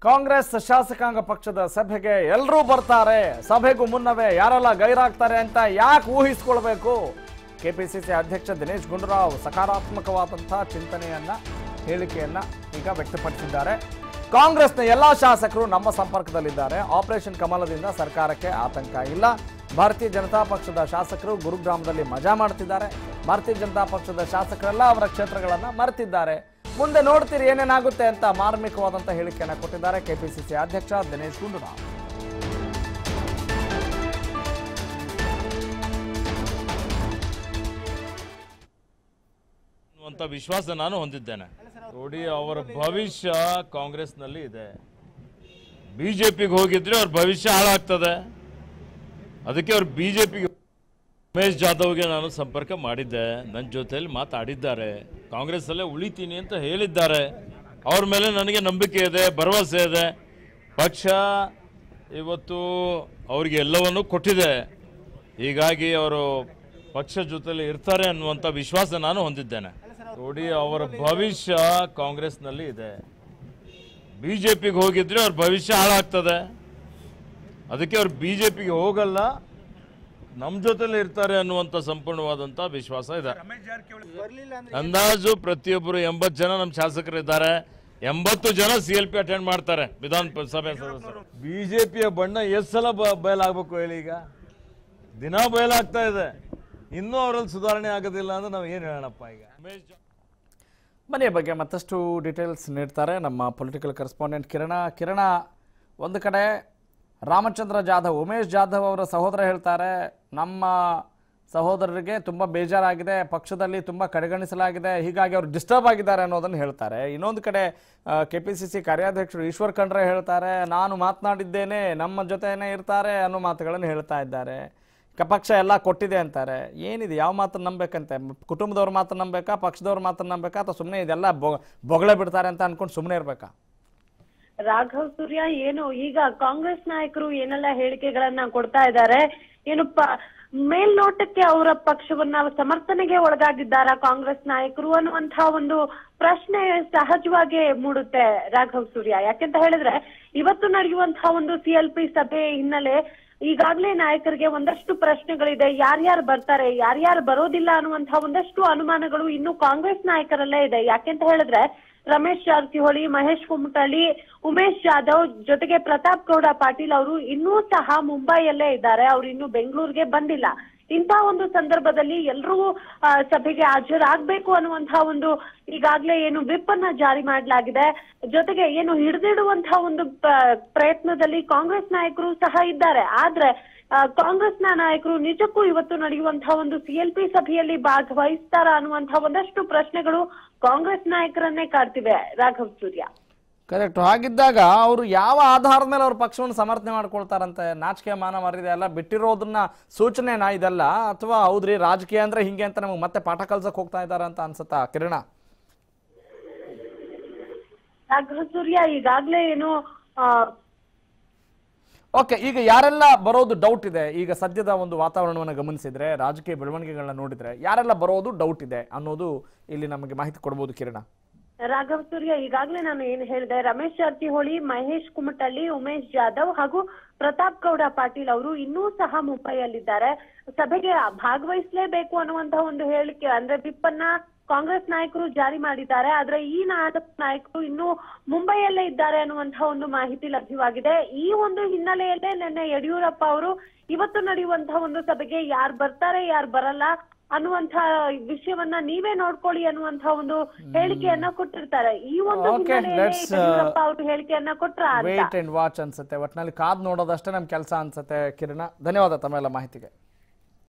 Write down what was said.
ಕಾಂಗ್ರೆಸ್ ಶಾಸಕಾಂಗ ಪಕ್ಷದ ಸಭೆಗೆ ಎಲ್ಲರೂ ಬರ್ತಾರೆ ಸಭೆಗೂ ಮುನ್ನವೇ ಯಾರೆಲ್ಲ ಗೈರಾಗ್ತಾರೆ ಅಂತ ಯಾಕೆ ಊಹಿಸ್ಕೊಳ್ಬೇಕು ಕೆಪಿಸಿಸಿ ಅಧ್ಯಕ್ಷ ದಿನೇಶ್ ಗುಂಡೂರಾವ್ ಸಕಾರಾತ್ಮಕವಾದಂತಹ ಚಿಂತನೆಯನ್ನ ಹೇಳಿಕೆಯನ್ನ ಈಗ ವ್ಯಕ್ತಪಡಿಸಿದ್ದಾರೆ ಕಾಂಗ್ರೆಸ್ನ ಎಲ್ಲಾ ಶಾಸಕರು ನಮ್ಮ ಸಂಪರ್ಕದಲ್ಲಿದ್ದಾರೆ ಆಪರೇಷನ್ ಕಮಲದಿಂದ ಸರ್ಕಾರಕ್ಕೆ ಆತಂಕ ಇಲ್ಲ ಭಾರತೀಯ ಜನತಾ ಪಕ್ಷದ ಶಾಸಕರು ಗುರುಗ್ರಾಮದಲ್ಲಿ ಮಜಾ ಮಾಡ್ತಿದ್ದಾರೆ ಭಾರತೀಯ ಜನತಾ ಪಕ್ಷದ ಶಾಸಕರೆಲ್ಲ ಅವರ ಕ್ಷೇತ್ರಗಳನ್ನ ಮರೆತಿದ್ದಾರೆ ಮುಂದೆ ನೋಡ್ತೀರಿ ಏನೇನಾಗುತ್ತೆ ಅಂತ ಮಾರ್ಮಿಕವಾದಂತ ಹೇಳಿಕೆಯನ್ನ ಕೊಟ್ಟಿದ್ದಾರೆ ಕೆಪಿಸಿಸಿ ಅಧ್ಯಕ್ಷ ದಿನೇಶ್ ಗುಂಡೂರಾವ್ ಅನ್ನುವಂಥ ವಿಶ್ವಾಸ ನಾನು ಹೊಂದಿದ್ದೇನೆ ನೋಡಿ ಅವರ ಭವಿಷ್ಯ ಕಾಂಗ್ರೆಸ್ನಲ್ಲಿ ಇದೆ ಬಿಜೆಪಿಗೆ ಹೋಗಿದ್ರೆ ಅವ್ರ ಭವಿಷ್ಯ ಹಾಳಾಗ್ತದೆ ಅದಕ್ಕೆ ಅವ್ರು ಬಿಜೆಪಿಗೆ ಉಮೇಶ್ ಜಾಧವ್ಗೆ ನಾನು ಸಂಪರ್ಕ ಮಾಡಿದ್ದೆ ನನ್ನ ಜೊತೆಯಲ್ಲಿ ಮಾತಾಡಿದ್ದಾರೆ ಕಾಂಗ್ರೆಸ್ಸಲ್ಲೇ ಉಳಿತೀನಿ ಅಂತ ಹೇಳಿದ್ದಾರೆ ಅವ್ರ ಮೇಲೆ ನನಗೆ ನಂಬಿಕೆ ಇದೆ ಭರವಸೆ ಇದೆ ಪಕ್ಷ ಇವತ್ತು ಅವ್ರಿಗೆ ಎಲ್ಲವನ್ನೂ ಕೊಟ್ಟಿದೆ ಹೀಗಾಗಿ ಅವರು ಪಕ್ಷ ಜೊತೆಲಿ ಇರ್ತಾರೆ ಅನ್ನುವಂಥ ವಿಶ್ವಾಸ ನಾನು ಹೊಂದಿದ್ದೇನೆ ನೋಡಿ ಅವರ ಭವಿಷ್ಯ ಕಾಂಗ್ರೆಸ್ನಲ್ಲಿ ಇದೆ ಬಿಜೆಪಿಗೆ ಹೋಗಿದ್ರೆ ಅವ್ರ ಭವಿಷ್ಯ ಹಾಳಾಗ್ತದೆ ಅದಕ್ಕೆ ಅವ್ರು ಬಿಜೆಪಿಗೆ ಹೋಗಲ್ಲ ನಮ್ಮ ಜೊತೆಲಿ ಇರ್ತಾರೆ ಅನ್ನುವಂಥ ಸಂಪೂರ್ಣವಾದಂಥ ವಿಶ್ವಾಸ ಇದೆ ಅಂದಾಜು ಪ್ರತಿಯೊಬ್ಬರು ಎಂಬತ್ತು ಜನ ನಮ್ಮ ಶಾಸಕರಿದ್ದಾರೆ ಎಂಬತ್ತು ಜನ ಸಿ ಎಲ್ ಪಿ ಅಟೆಂಡ್ ಮಾಡ್ತಾರೆ ವಿಧಾನ ಪ- ಸಭೆ ಸದಸ್ಯರು ಬಿಜೆಪಿಯ ಬಣ್ಣ ಎಷ್ಟು ಸಲ ಬ- ಬಯಲಾಗಬೇಕು ಹೇಳಿ ಈಗ ದಿನ ಬಯಲಾಗ್ತಾ ಇದೆ ಇನ್ನೂ ಅವರಲ್ಲಿ ಸುಧಾರಣೆ ಆಗೋದಿಲ್ಲ ಅಂದ್ರೆ ನಾವು ಏನು ಹೇಳೋಣಪ್ಪ ಈಗ ಉಮೇಶ್ ಜಾ- ಮನೆಯ ಬಗ್ಗೆ ಮತ್ತಷ್ಟು ಡೀಟೇಲ್ಸ್ ನೀಡ್ತಾರೆ ನಮ್ಮ ಪೊಲಿಟಿಕಲ್ ಕರೆಸ್ಪಾಂಡೆಂಟ್ ಕಿರಣ ಕಿರಣ ಒಂದು ಕಡೆ ರಾಮಚಂದ್ರ ಜಾಧವ್ ಉಮೇಶ್ ಜಾಧವ್ ಅವರ ಸಹೋದರ ಹೇಳ್ತಾರೆ ನಮ್ಮ ಸಹೋದರರಿಗೆ ತುಂಬ ಬೇಜಾರಾಗಿದೆ ಪಕ್ಷದಲ್ಲಿ ತುಂಬ ಕಡೆಗಣಿಸಲಾಗಿದೆ ಹೀಗಾಗಿ ಅವರು ಡಿಸ್ಟರ್ಬ್ ಆಗಿದ್ದಾರೆ ಅನ್ನೋದನ್ನು ಹೇಳ್ತಾರೆ ಇನ್ನೊಂದು ಕಡೆ ಕೆ ಪಿ ಸಿ ಸಿ ಕಾರ್ಯಾಧ್ಯಕ್ಷರು ಈಶ್ವರ್ ಖಂಡ್ರೆ ಹೇಳ್ತಾರೆ ನಾನು ಮಾತನಾಡಿದ್ದೇನೆ ನಮ್ಮ ಜೊತೆನೇ ಇರ್ತಾರೆ ಅನ್ನೋ ಮಾತುಗಳನ್ನು ಹೇಳ್ತಾ ಇದ್ದಾರೆ ಕ- ಪಕ್ಷ ಎಲ್ಲ ಕೊಟ್ಟಿದೆ ಅಂತಾರೆ ಏನಿದೆ ಯಾವ ಮಾತನ್ನು ನಂಬೇಕಂತೆ ಕುಟುಂಬದವ್ರ ಮಾತನ್ನು ನಂಬೇಕಾ ಪಕ್ಷದವ್ರ ಮಾತನ್ನು ನಂಬೇಕಾ ಅಥವಾ ಸುಮ್ಮನೆ ಇದೆಲ್ಲ ಬೊ- ಬೊಗಳೆ ಬಿಡ್ತಾರೆ ಅಂತ ಅನ್ಕೊಂಡು ಸುಮ್ಮನೆ ಇರ್ಬೇಕಾ ರಾಘವ್ ಸೂರ್ಯ ಏನು ಈಗ ಕಾಂಗ್ರೆಸ್ ನಾಯಕರು ಏನೆಲ್ಲ ಹೇಳಿಕೆಗಳನ್ನ ಕೊಡ್ತಾ ಇದ್ದಾರೆ ಏನು ಪ ಮೇಲ್ನೋಟಕ್ಕೆ ಅವರ ಪಕ್ಷವನ್ನ ಸಮರ್ಥನೆಗೆ ಒಳಗಾಗಿದ್ದಾರಾ ಕಾಂಗ್ರೆಸ್ ನಾಯಕರು ಅನ್ನುವಂತಹ ಒಂದು ಪ್ರಶ್ನೆ ಸಹಜವಾಗಿ ಮೂಡುತ್ತೆ ರಾಘವ್ ಸೂರ್ಯ ಯಾಕೆಂತ ಹೇಳಿದ್ರೆ ಇವತ್ತು ನಡೆಯುವಂತಹ ಒಂದು ಸಿಎಲ್ಪಿ ಸಭೆ ಹಿನ್ನೆಲೆ ಈಗಾಗಲೇ ನಾಯಕರಿಗೆ ಒಂದಷ್ಟು ಪ್ರಶ್ನೆಗಳಿದೆ ಯಾರ್ಯಾರು ಬರ್ತಾರೆ ಯಾರ್ಯಾರು ಬರೋದಿಲ್ಲ ಅನ್ನುವಂತಹ ಒಂದಷ್ಟು ಅನುಮಾನಗಳು ಇನ್ನು ಕಾಂಗ್ರೆಸ್ ನಾಯಕರಲ್ಲೇ ಇದೆ ಯಾಕೆಂತ ಹೇಳಿದ್ರೆ ರಮೇಶ್ ಜಾರಕಿಹೊಳಿ ಮಹೇಶ್ ಕುಮಟಳ್ಳಿ ಉಮೇಶ್ ಜಾಧವ್ ಜೊತೆಗೆ ಪ್ರತಾಪ್ ಗೌಡ ಪಾಟೀಲ್ ಅವರು ಇನ್ನೂ ಸಹ ಮುಂಬೈಯಲ್ಲೇ ಇದ್ದಾರೆ ಅವ್ರು ಇನ್ನು ಬೆಂಗಳೂರಿಗೆ ಬಂದಿಲ್ಲ ಇಂಥ ಒಂದು ಸಂದರ್ಭದಲ್ಲಿ ಎಲ್ಲರೂ ಆ, ಸಭೆಗೆ ಹಾಜರಾಗಬೇಕು ಅನ್ನುವಂತಹ ಒಂದು ಈಗಾಗಲೇ ಏನು ವಿಪ್ ಅನ್ನ ಜಾರಿ ಮಾಡಲಾಗಿದೆ ಜೊತೆಗೆ ಏನು ಹಿಡಿದಿಡುವಂತಹ ಒಂದು ಪ- ಪ್ರಯತ್ನದಲ್ಲಿ ಕಾಂಗ್ರೆಸ್ ನಾಯಕರು ಸಹ ಇದ್ದಾರೆ ಆದ್ರೆ ಆ, ಕಾಂಗ್ರೆಸ್ನ ನಾಯಕರು ನಿಜಕ್ಕೂ ಇವತ್ತು ನಡೆಯುವಂತಹ ಒಂದು ಸಿಎಲ್ಪಿ ಸಭೆಯಲ್ಲಿ ಭಾಗವಹಿಸ್ತಾರ ಅನ್ನುವಂತಹ ಒಂದಷ್ಟು ಪ್ರಶ್ನೆಗಳು ಕಾಂಗ್ರೆಸ್ ನಾಯಕರನ್ನೇ ಕಾಡ್ತಿವೆ ರಾಘವ್ ಸೂರ್ಯ ಕರೆಕ್ಟ್ ಹಾಗಿದ್ದಾಗ ಅವರು ಯಾವ ಆಧಾರದ ಮೇಲೆ ಅವ್ರ ಪಕ್ಷವನ್ನು ಸಮರ್ಥನೆ ಮಾಡ್ಕೊಳ್ತಾರಂತೆ ನಾಚಿಕೆ ಮಾನ ಮರ್ಯಾದೆ ಎಲ್ಲ ಬಿಟ್ಟಿರೋದನ್ನ ಸೂಚನೆನಾ ಇದೆಲ್ಲ ಅಥವಾ ಹೌದ್ರಿ ರಾಜಕೀಯ ಅಂದ್ರೆ ಹಿಂಗೆ ಅಂತ ನಮಗೆ ಮತ್ತೆ ಪಾಠ ಕಲ್ಸಕ್ ಹೋಗ್ತಾ ಇದ್ದಾರೆ ಅಂತ ಅನ್ಸುತ್ತಾ ಕಿರಣ ರಾಘವ್ ಸೂರ್ಯ ಈಗಾಗ್ಲೇ ಏನು ಆ, ಓಕೆ ಈಗ ಯಾರೆಲ್ಲ ಬರೋದು ಡೌಟ್ ಇದೆ ಈಗ ಸದ್ಯದ ಒಂದು ವಾತಾವರಣವನ್ನು ಗಮನಿಸಿದ್ರೆ ರಾಜಕೀಯ ಬೆಳವಣಿಗೆಗಳನ್ನ ನೋಡಿದ್ರೆ ಯಾರೆಲ್ಲ ಬರೋದು ಡೌಟ್ ಇದೆ ಅನ್ನೋದು ಇಲ್ಲಿ ನಮಗೆ ಮಾಹಿತಿ ಕೊಡ್ಬೋದು ಕಿರಣ ರಾಘವ್ ಸೂರ್ಯ ಈಗಾಗ್ಲೇ ನಾನು ಏನ್ ಹೇಳಿದೆ ರಮೇಶ್ ಜಾರಕಿಹೊಳಿ ಮಹೇಶ್ ಕುಮಟಳ್ಳಿ ಉಮೇಶ್ ಜಾಧವ್ ಹಾಗೂ ಪ್ರತಾಪ್ ಗೌಡ ಪಾಟೀಲ್ ಅವರು ಇನ್ನೂ ಸಹ ಮುಂಬೈಯಲ್ಲಿದ್ದಾರೆ ಸಭೆಗೆ ಭಾಗವಹಿಸಲೇಬೇಕು ಅನ್ನುವಂತಹ ಒಂದು ಹೇಳಿಕೆ ಅಂದ್ರೆ ವಿಪ್ ಅನ್ನ ಕಾಂಗ್ರೆಸ್ ನಾಯಕರು ಜಾರಿ ಮಾಡಿದ್ದಾರೆ ಆದ್ರೆ ಈ ನಾಯಕ ನಾಯಕರು ಇನ್ನೂ ಮುಂಬೈಯಲ್ಲೇ ಇದ್ದಾರೆ ಅನ್ನುವಂತಹ ಒಂದು ಮಾಹಿತಿ ಲಭ್ಯವಾಗಿದೆ ಈ ಒಂದು ಹಿನ್ನೆಲೆಯಲ್ಲೇ ನಿನ್ನೆ ಯಡಿಯೂರಪ್ಪ ಅವರು ಇವತ್ತು ನಡೆಯುವಂತಹ ಒಂದು ಸಭೆಗೆ ಯಾರು ಬರ್ತಾರೆ ಯಾರು ಬರಲ್ಲ ಅನ್ನುವಂತ ವಿಷಯವನ್ನ ನೀವೇ ನೋಡ್ಕೊಳ್ಳಿ ಅನ್ನುವಂತ ಒಂದು ಹೇಳಿಕೆಯನ್ನ ಕೊಟ್ಟಿರ್ತಾರೆ ಈ ಒಂದು Okay, ಹಿನ್ನೆಲೆಯಲ್ಲಿ let's, uh, ಯಡಿಯೂರಪ್ಪ ಅವರು ಹೇಳಿಕೆಯನ್ನ ಕೊಟ್ರ ಅಂತ ವೇಟ್ ಅಂಡ್ ವಾಚ್ ಅನ್ಸುತ್ತೆ ಒಟ್ಟಿನಲ್ಲಿ ಕಾದ್ ನೋಡೋದಷ್ಟೇ ನಮ್ಮ ಕೆಲಸ ಅನ್ಸುತ್ತೆ ಕಿರಣ ಧನ್ಯವಾದ ತಮ್ಮೆಲ್ಲ ಮಾಹಿತಿಗೆ